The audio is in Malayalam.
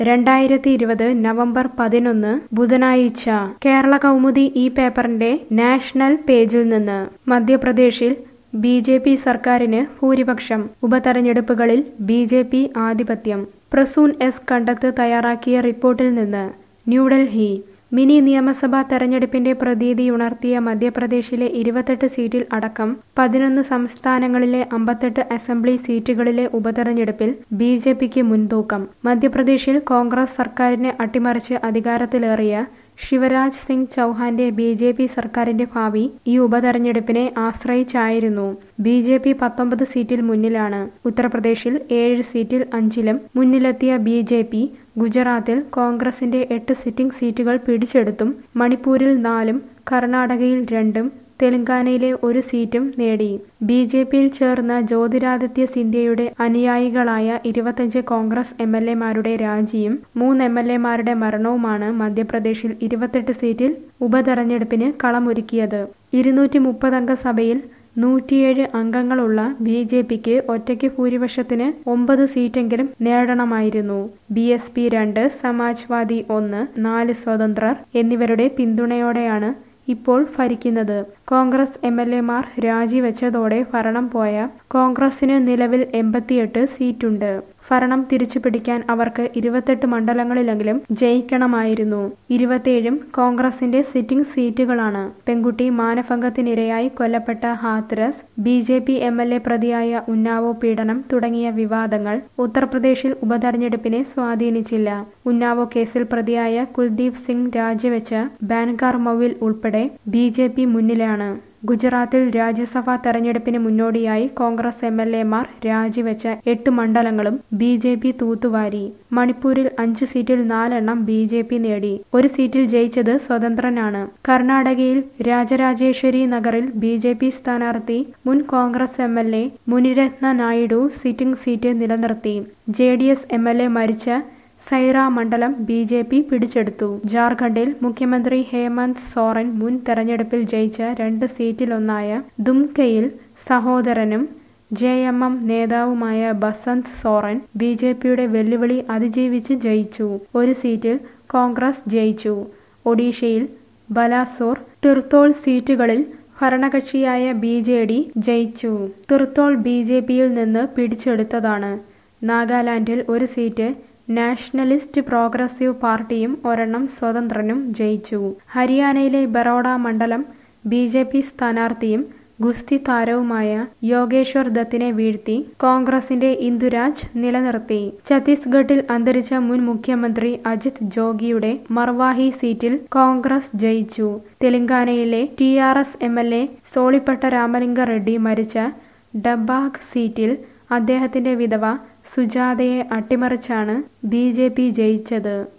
രണ്ടായിരത്തി ഇരുപത് നവംബർ പതിനൊന്ന് ബുധനാഴ്ച കേരള കൗമുദി ഈ പേപ്പറിന്റെ നാഷണൽ പേജിൽ നിന്ന് മധ്യപ്രദേശിൽ ബി ജെ പി സർക്കാരിന് ഭൂരിപക്ഷം ഉപതെരഞ്ഞെടുപ്പുകളിൽ ബി ജെ പി ആധിപത്യം പ്രസൂൺ എസ് കണ്ടത്ത് തയ്യാറാക്കിയ റിപ്പോർട്ടിൽ നിന്ന് ന്യൂഡൽഹി മിനി നിയമസഭാ തെരഞ്ഞെടുപ്പിന്റെ പ്രതീതിയുണർത്തിയ മധ്യപ്രദേശിലെ ഇരുപത്തെട്ട് സീറ്റിൽ അടക്കം പതിനൊന്ന് സംസ്ഥാനങ്ങളിലെ അമ്പത്തെട്ട് അസംബ്ലി സീറ്റുകളിലെ ഉപതെരഞ്ഞെടുപ്പിൽ ബി ജെ പിക്ക് മുൻതൂക്കം മധ്യപ്രദേശിൽ കോൺഗ്രസ് സർക്കാരിനെ അട്ടിമറിച്ച് അധികാരത്തിലേറിയ ശിവരാജ് സിംഗ് ചൗഹാന്റെ ബി ജെ പി സർക്കാരിന്റെ ഭാവി ഈ ഉപതെരഞ്ഞെടുപ്പിനെ ആശ്രയിച്ചായിരുന്നു ബി ജെ പി പത്തൊമ്പത് സീറ്റിൽ മുന്നിലാണ് ഉത്തർപ്രദേശിൽ ഏഴ് സീറ്റിൽ അഞ്ചിലും മുന്നിലെത്തിയ ബി ജെ പി ഗുജറാത്തിൽ കോൺഗ്രസിന്റെ എട്ട് സിറ്റിംഗ് സീറ്റുകൾ പിടിച്ചെടുത്തും മണിപ്പൂരിൽ നാലും കർണാടകയിൽ രണ്ടും തെലങ്കാനയിലെ ഒരു സീറ്റും നേടി ബി ജെ പിയിൽ ചേർന്ന ജ്യോതിരാദിത്യ സിന്ധ്യയുടെ അനുയായികളായ ഇരുപത്തഞ്ച് കോൺഗ്രസ് എം എൽ എമാരുടെ രാജിയും മൂന്ന് എം എൽ എമാരുടെ മരണവുമാണ് മധ്യപ്രദേശിൽ ഇരുപത്തെട്ട് സീറ്റിൽ ഉപതെരഞ്ഞെടുപ്പിന് കളമൊരുക്കിയത് ഇരുന്നൂറ്റി മുപ്പതംഗ സഭയിൽ നൂറ്റിയേഴ് അംഗങ്ങളുള്ള ബി ജെ പിക്ക് ഒറ്റയ്ക്ക് ഭൂരിപക്ഷത്തിന് ഒമ്പത് സീറ്റെങ്കിലും നേടണമായിരുന്നു ബി എസ് പി രണ്ട് സമാജ്വാദി ഒന്ന് നാല് സ്വതന്ത്രർ എന്നിവരുടെ പിന്തുണയോടെയാണ് ഇപ്പോൾ ഭരിക്കുന്നത് കോൺഗ്രസ് എം എൽ എമാർ രാജിവെച്ചതോടെ ഭരണം പോയ കോൺഗ്രസിന് നിലവിൽ എൺപത്തിയെട്ട് സീറ്റുണ്ട് ഭരണം തിരിച്ചുപിടിക്കാൻ അവർക്ക് ഇരുപത്തെട്ട് മണ്ഡലങ്ങളിലെങ്കിലും ജയിക്കണമായിരുന്നു ഇരുപത്തിയേഴും കോൺഗ്രസിന്റെ സിറ്റിംഗ് സീറ്റുകളാണ് പെൺകുട്ടി മാനഭംഗത്തിനിരയായി കൊല്ലപ്പെട്ട Hathras B J P M L A പ്രതിയായ ഉന്നാവോ പീഡനം തുടങ്ങിയ വിവാദങ്ങൾ ഉത്തർപ്രദേശിൽ ഉപതെരഞ്ഞെടുപ്പിനെ സ്വാധീനിച്ചില്ല ഉന്നാവോ കേസിൽ പ്രതിയായ കുൽദീപ് സിംഗ് രാജിവെച്ച ബാൻകാർ മൗവിൽ ഉൾപ്പെടെ ബി ജെ പി മുന്നിലാണ് ഗുജറാത്തിൽ രാജ്യസഭാ തെരഞ്ഞെടുപ്പിന് മുന്നോടിയായി കോൺഗ്രസ് എം എൽ എമാർ രാജിവെച്ച എട്ട് മണ്ഡലങ്ങളും ബി ജെ പി തൂത്തുവാരി മണിപ്പൂരിൽ അഞ്ച് സീറ്റിൽ നാലെണ്ണം ബി ജെ പി നേടി ഒരു സീറ്റിൽ ജയിച്ചത് സ്വതന്ത്രനാണ് കർണാടകയിൽ രാജരാജേശ്വരി നഗറിൽ ബി ജെ പി സ്ഥാനാർത്ഥി മുൻ Congress M L A Munirathna Naidu sitting seat നിലനിർത്തി J D S M L A മരിച്ച സൈറ മണ്ഡലം ബി ജെ പി പിടിച്ചെടുത്തു ജാർഖണ്ഡിൽ മുഖ്യമന്ത്രി ഹേമന്ത് സോറൻ മുൻ തെരഞ്ഞെടുപ്പിൽ ജയിച്ച രണ്ട് സീറ്റിലൊന്നായ ദുംകയിൽ സഹോദരനും ജെ എം എം നേതാവുമായ ബസന്ത് സോറൻ ബി ജെ പിയുടെ വെല്ലുവിളി അതിജീവിച്ച് ജയിച്ചു ഒരു സീറ്റിൽ കോൺഗ്രസ് ജയിച്ചു ഒഡീഷയിൽ ബലാസോർ തിർത്തോൾ സീറ്റുകളിൽ ഭരണകക്ഷിയായ ബി ജെ ഡി ജയിച്ചു തിർത്തോൾ ബി ജെ പിയിൽ നിന്ന് പിടിച്ചെടുത്തതാണ് നാഗാലാൻഡിൽ ഒരു സീറ്റ് നാഷണലിസ്റ്റ് പ്രോഗ്രസീവ് പാർട്ടിയും ഒരെണ്ണം സ്വതന്ത്രനും ജയിച്ചു ഹരിയാനയിലെ ബറോഡ മണ്ഡലം ബി ജെ പി സ്ഥാനാർത്ഥിയും ഗുസ്തി താരവുമായ യോഗേശ്വർ ദത്തിനെ വീഴ്ത്തി കോൺഗ്രസിന്റെ ഇന്ദുരാജ് നിലനിർത്തി ഛത്തീസ്ഗഡിൽ അന്തരിച്ച മുൻ മുഖ്യമന്ത്രി അജിത് ജോഗിയുടെ മർവാഹി സീറ്റിൽ കോൺഗ്രസ് ജയിച്ചു തെലങ്കാനയിലെ T R S M L A Solipeta Ramalinga Reddy മരിച്ച ഡബാഗ് സീറ്റിൽ അദ്ദേഹത്തിന്റെ വിധവ സുജാതയെ അട്ടിമറിച്ചാണ് ബി ജെ പി ജയിച്ചത്